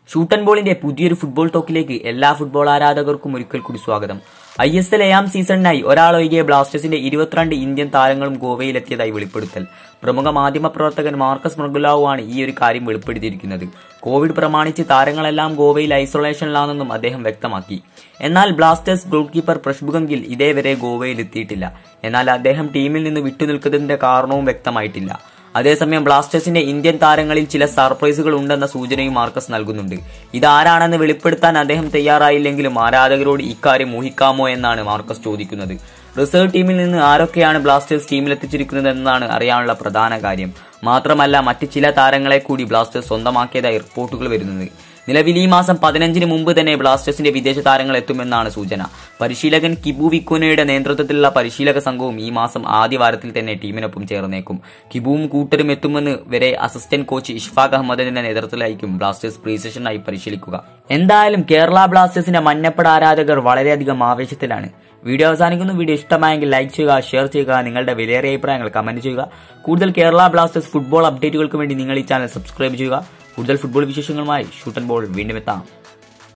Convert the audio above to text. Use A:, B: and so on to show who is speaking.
A: ഷൂട്ടൻ ബോളിന്റെ പുതിയൊരു ഫുട്ബോൾ ടോക്കിലേക്ക് എല്ലാ ഫുട്ബോൾ ആരാധകർക്കും ഒരിക്കൽ കൂടി സ്വാഗതം ഐ എസ് എൽ ഏഴാം സീസണിനായി ഒരാളൊഴികെ ബ്ലാസ്റ്റേഴ്സിന്റെ ഇരുപത്തിരണ്ട് ഇന്ത്യൻ താരങ്ങളും ഗോവയിലെത്തിയതായി വെളിപ്പെടുത്തൽ പ്രമുഖ മാധ്യമ പ്രവർത്തകൻ മാർക്കസ് മൃഗുലാവു ആണ് ഈ ഒരു കാര്യം വെളിപ്പെടുത്തിയിരിക്കുന്നത് കോവിഡ് പ്രമാണിച്ച് താരങ്ങളെല്ലാം ഗോവയിൽ ഐസൊലേഷനിലാണെന്നും അദ്ദേഹം വ്യക്തമാക്കി എന്നാൽ ബ്ലാസ്റ്റേഴ്സ് ഗോൾ കീപ്പർ പ്രഷ്ബുഗം ഗിൽ ഇതേവരെ ഗോവയിൽ എത്തിയിട്ടില്ല എന്നാൽ അദ്ദേഹം ടീമിൽ നിന്ന് വിട്ടുനിൽക്കുന്നതിന്റെ കാരണവും വ്യക്തമായിട്ടില്ല അതേസമയം ബ്ലാസ്റ്റേഴ്സിന്റെ ഇന്ത്യൻ താരങ്ങളിൽ ചില സർപ്രൈസുകൾ ഉണ്ടെന്ന സൂചനയും മാർക്കസ് നൽകുന്നുണ്ട് ഇതാരാണെന്ന് വെളിപ്പെടുത്താൻ അദ്ദേഹം തയ്യാറായില്ലെങ്കിലും ആരാധകരോട് ഇക്കാര്യം ഊഹിക്കാമോ എന്നാണ് മാർക്കസ് ചോദിക്കുന്നത് റിസർവ് ടീമിൽ നിന്ന് ആരൊക്കെയാണ് ബ്ലാസ്റ്റേഴ്സ് ടീമിലെത്തിച്ചിരിക്കുന്നത് എന്നതാണ് അറിയാനുള്ള പ്രധാന കാര്യം മാത്രമല്ല മറ്റ് ചില താരങ്ങളെ കൂടി ബ്ലാസ്റ്റേഴ്സ് സ്വന്തമാക്കിയതായി റിപ്പോർട്ടുകൾ വരുന്നത് നിലവിൽ ഈ മാസം പതിനഞ്ചിന് മുമ്പ് തന്നെ ബ്ലാസ്റ്റേഴ്സിന്റെ വിദേശ താരങ്ങൾ എത്തുമെന്നാണ് സൂചന പരിശീലകൻ കിബു വിക്കുനയുടെ നേതൃത്വത്തിലുള്ള പരിശീലക സംഘവും ഈ മാസം ആദ്യ വാരത്തിൽ തന്നെ ടീമിനൊപ്പം ചേർന്നേക്കും കിബുവും കൂട്ടരും എത്തുമെന്ന് വരെ അസിസ്റ്റന്റ് കോച്ച് ഇഷ്ഫാഖ് അഹമ്മദിന്റെ നേതൃത്വത്തിലായിരിക്കും ബ്ലാസ്റ്റേഴ്സ് പ്രീ സെഷനായി പരിശീലിക്കുക എന്തായാലും കേരള ബ്ലാസ്റ്റേഴ്സിന്റെ മഞ്ഞപ്പട ആരാധകർ വളരെയധികം ആവേശത്തിലാണ് വീഡിയോ അവസാനിക്കുന്നു വീഡിയോ ഇഷ്ടമായെങ്കിൽ ലൈക്ക് ചെയ്യുക ഷെയർ ചെയ്യുക നിങ്ങളുടെ വിലയേറിയ അഭിപ്രായങ്ങൾ കമന്റ് ചെയ്യുക കൂടുതൽ കേരള ബ്ലാസ്റ്റേഴ്സ് ഫുട്ബോൾ അപ്ഡേറ്റുകൾക്ക് വേണ്ടി നിങ്ങൾ ഈ ചാനൽ സബ്സ്ക്രൈബ് ചെയ്യുക കൂടുതൽ ഫുട്ബോൾ വിശേഷങ്ങളുമായി ഷൂട്ടൻ ബോൾ വീണ്ടും എത്താം